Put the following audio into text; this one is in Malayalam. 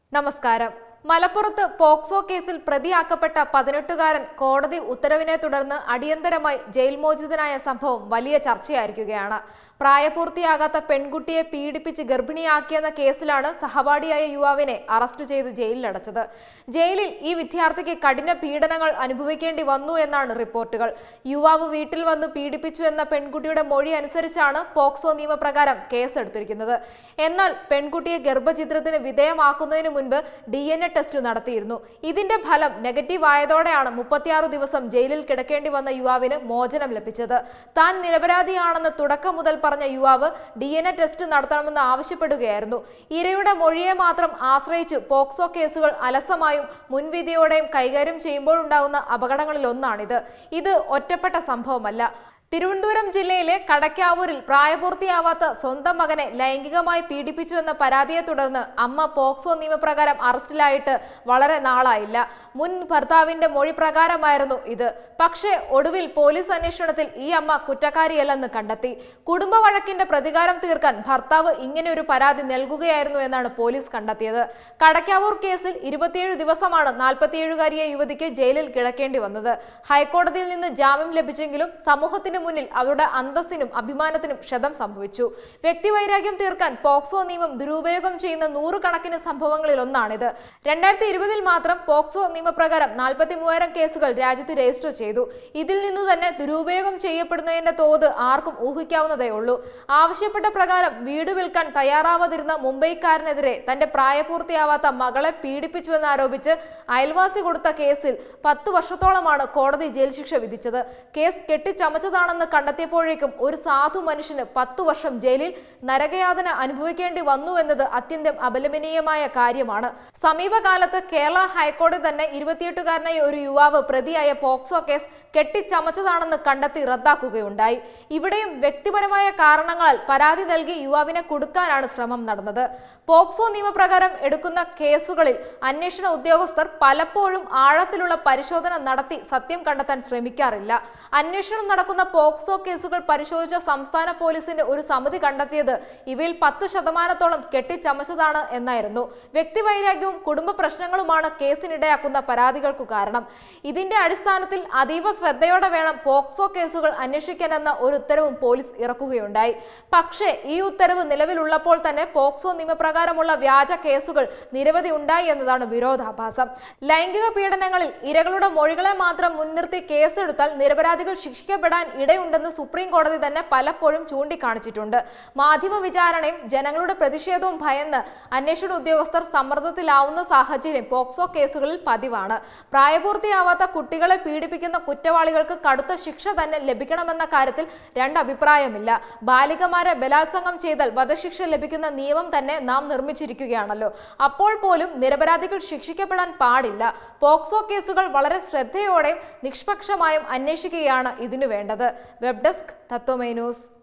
നമസ്കാരം മലപ്പുറത്ത് പോക്സോ കേസിൽ പ്രതിയാക്കപ്പെട്ട പതിനെട്ടുകാരൻ കോടതി ഉത്തരവിനെ തുടർന്ന് അടിയന്തരമായി ജയിൽ മോചിതനായ സംഭവം വലിയ ചർച്ചയായിരിക്കുകയാണ് പ്രായപൂർത്തിയാകാത്ത പെൺകുട്ടിയെ പീഡിപ്പിച്ച് ഗർഭിണിയാക്കിയെന്ന കേസിലാണ് സഹപാഠിയായ യുവാവിനെ അറസ്റ്റ് ചെയ്ത് ജയിലിലടച്ചത് ജയിലിൽ ഈ വിദ്യാർത്ഥിക്ക് കഠിന പീഡനങ്ങൾ അനുഭവിക്കേണ്ടി വന്നു എന്നാണ് റിപ്പോർട്ടുകൾ യുവാവ് വീട്ടിൽ വന്ന് പീഡിപ്പിച്ചു എന്ന പെൺകുട്ടിയുടെ മൊഴി അനുസരിച്ചാണ് പോക്സോ നിയമപ്രകാരം കേസെടുത്തിരിക്കുന്നത് എന്നാൽ പെൺകുട്ടിയെ ഗർഭചിത്രത്തിന് വിധേയമാക്കുന്നതിന് മുൻപ് ഡി എൻ എ ടെസ്റ്റ് നടത്തിയിരുന്നു ഇതിന്റെ ഫലം നെഗറ്റീവ് ആയതോടെയാണ് മുപ്പത്തിയാറ് ദിവസം ജയിലിൽ കിടക്കേണ്ടി വന്ന യുവാവിന് മോചനം ലഭിച്ചത് താൻ നിരപരാധിയാണെന്ന് തുടക്കം മുതൽ പറഞ്ഞ യുവാവ് ഡി എൻ എ ടെസ്റ്റ് നടത്തണമെന്ന് ആവശ്യപ്പെടുകയായിരുന്നു ഇരയുടെ മൊഴിയെ മാത്രം ആശ്രയിച്ച് പോക്സോ കേസുകൾ അലസമായും മുൻവിധിയോടെയും കൈകാര്യം ചെയ്യുമ്പോഴുണ്ടാകുന്ന അപകടങ്ങളിലൊന്നാണിത് ഇത് ഒറ്റപ്പെട്ട സംഭവമല്ല തിരുവനന്തപുരം ജില്ലയിലെ കടക്കാവൂരിൽ പ്രായപൂർത്തിയാവാത്ത സ്വന്തം മകനെ ലൈംഗികമായി പീഡിപ്പിച്ചു എന്ന പരാതിയെ തുടർന്ന് അമ്മ പോക്സോ നിയമപ്രകാരം അറസ്റ്റിലായിട്ട് വളരെ നാളായില്ല മുൻ ഭർത്താവിന്റെ മൊഴി പ്രകാരമായിരുന്നു ഇത് പക്ഷേ ഒടുവിൽ പോലീസ് അന്വേഷണത്തിൽ ഈ അമ്മ കുറ്റക്കാരിയല്ലെന്ന് കണ്ടെത്തി കുടുംബ വഴക്കിന്റെ പ്രതികാരം തീർക്കാൻ ഭർത്താവ് ഇങ്ങനെ ഒരു പരാതി നൽകുകയായിരുന്നു എന്നാണ് പോലീസ് കണ്ടെത്തിയത് കടക്കാവൂർ കേസിൽ ഇരുപത്തിയേഴ് ദിവസമാണ് നാൽപ്പത്തിയേഴുകാരിയെ യുവതിക്ക് ജയിലിൽ കിടക്കേണ്ടി വന്നത് ഹൈക്കോടതിയിൽ നിന്ന് ജാമ്യം ലഭിച്ചെങ്കിലും സമൂഹത്തിന് മുന്നിൽ അവരുടെ അന്തസ്സിനും അഭിമാനത്തിനും ക്ഷതം സംഭവിച്ചു വ്യക്തിവൈരാഗ്യം തീർക്കാൻ പോക്സോ നിയമം ദുരുപയോഗം ചെയ്യുന്ന നൂറുകണക്കിന് സംഭവങ്ങളിൽ ഒന്നാണിത് രണ്ടായിരത്തി ഇരുപതിൽ മാത്രം പോക്സോ നിയമപ്രകാരം നാൽപ്പത്തി മൂവായിരം കേസുകൾ രാജ്യത്ത് രജിസ്റ്റർ ചെയ്തു ഇതിൽ നിന്നു തന്നെ ദുരുപയോഗം ചെയ്യപ്പെടുന്നതിന്റെ തോത് ആർക്കും ഊഹിക്കാവുന്നതേ ഉള്ളൂ ആവശ്യപ്പെട്ട പ്രകാരം വീട് വിൽക്കാൻ തയ്യാറാവാതിരുന്ന മുംബൈക്കാരനെതിരെ തന്റെ പ്രായപൂർത്തിയാവാത്ത മകളെ പീഡിപ്പിച്ചുവെന്ന് ആരോപിച്ച് അയൽവാസി കൊടുത്ത കേസിൽ പത്ത് വർഷത്തോളമാണ് കോടതി ജയിൽ ശിക്ഷ വിധിച്ചത് കേസ് കെട്ടിച്ചമച്ചതാണെന്ന് കണ്ടെത്തിയപ്പോഴേക്കും ഒരു സാധു മനുഷ്യന് പത്തു വർഷം ജയിലിൽ നരകയാതന അനുഭവിക്കേണ്ടി വന്നു എന്നത് അത്യന്തം അപലപനീയമായ കാര്യമാണ് സമീപകാലത്ത് കേരള ഹൈക്കോടതി തന്നെ ഇരുപത്തിയെട്ടുകാരനായ ഒരു യുവാവ് പ്രതിയായ പോക്സോ കേസ് കെട്ടിച്ചമച്ചതാണെന്ന് കണ്ടെത്തി റദ്ദാക്കുകയുണ്ടായി ഇവിടെയും വ്യക്തിപരമായ കാരണങ്ങളാൽ പരാതി നൽകി യുവാവിനെ കൊടുക്കാനാണ് ശ്രമം നടന്നത് പോക്സോ നിയമപ്രകാരം എടുക്കുന്ന കേസുകളിൽ അന്വേഷണ ഉദ്യോഗസ്ഥർ പലപ്പോഴും ആഴത്തിലുള്ള പരിശോധന നടത്തി സത്യം കണ്ടെത്താൻ ശ്രമിക്കാറില്ല അന്വേഷണം നടക്കുന്ന പോക്സോ കേസുകൾ പരിശോധിച്ച സംസ്ഥാന പോലീസിന്റെ ഒരു സമിതി കണ്ടെത്തിയത് ഇവയിൽ പത്ത് ശതമാനത്തോളം കെട്ടിച്ചമച്ചതാണ് എന്നായിരുന്നു വ്യക്തിവൈരാഗ്യവും കുടുംബ പ്രശ്നങ്ങളുമാണ് കേസിനിടയാക്കുന്ന പരാതികൾക്കു കാരണം ഇതിന്റെ അടിസ്ഥാനത്തിൽ അതീവ ശ്രദ്ധയോടെ വേണം പോക്സോ കേസുകൾ അന്വേഷിക്കാനെന്ന ഒരു ഉത്തരവും പോലീസ് ഇറക്കുകയുണ്ടായി പക്ഷേ ഈ ഉത്തരവ് നിലവിലുള്ളപ്പോൾ തന്നെ പോക്സോ നിയമപ്രകാരമുള്ള വ്യാജ കേസുകൾ നിരവധി ഉണ്ടായി എന്നതാണ് വിരോധാഭാസം ലൈംഗിക പീഡനങ്ങളിൽ ഇരകളുടെ മൊഴികളെ മാത്രം മുൻനിർത്തി കേസെടുത്താൽ നിരപരാധികൾ ശിക്ഷിക്കപ്പെടാൻ ഇടയുണ്ടെന്ന് സുപ്രീം കോടതി തന്നെ പലപ്പോഴും ചൂണ്ടിക്കാണിച്ചിട്ടുണ്ട് മാധ്യമ വിചാരണയും ജനങ്ങളുടെ പ്രതിഷേധവും ഭയന്ന് അന്വേഷണ ഉദ്യോഗസ്ഥർ സമ്മർദ്ദത്തിലാവുന്ന സാഹചര്യം പോക്സോ കേസുകളിൽ പതിവാണ് പ്രായപൂർത്തിയാവാത്ത കുട്ടികളെ പീഡിപ്പിക്കുന്ന കുറ്റവാളികൾക്ക് കടുത്ത ശിക്ഷ തന്നെ ലഭിക്കണമെന്ന കാര്യത്തിൽ രണ്ടഭിപ്രായമില്ല ബാലികമാരെ ബലാത്സംഗം ചെയ്താൽ വധശിക്ഷ ലഭിക്കുന്ന നിയമം തന്നെ നാം നിർമ്മിച്ചിരിക്കുകയാണല്ലോ അപ്പോൾ പോലും നിരപരാധികൾ ശിക്ഷിക്കപ്പെടാൻ പാടില്ല പോക്സോ കേസുകൾ വളരെ ശ്രദ്ധയോടെയും നിഷ്പക്ഷമായും അന്വേഷിക്കുകയാണ് ഇതിനു വേണ്ടത് വെബ് ഡെസ്ക് തത്വമൈ ന്യൂസ്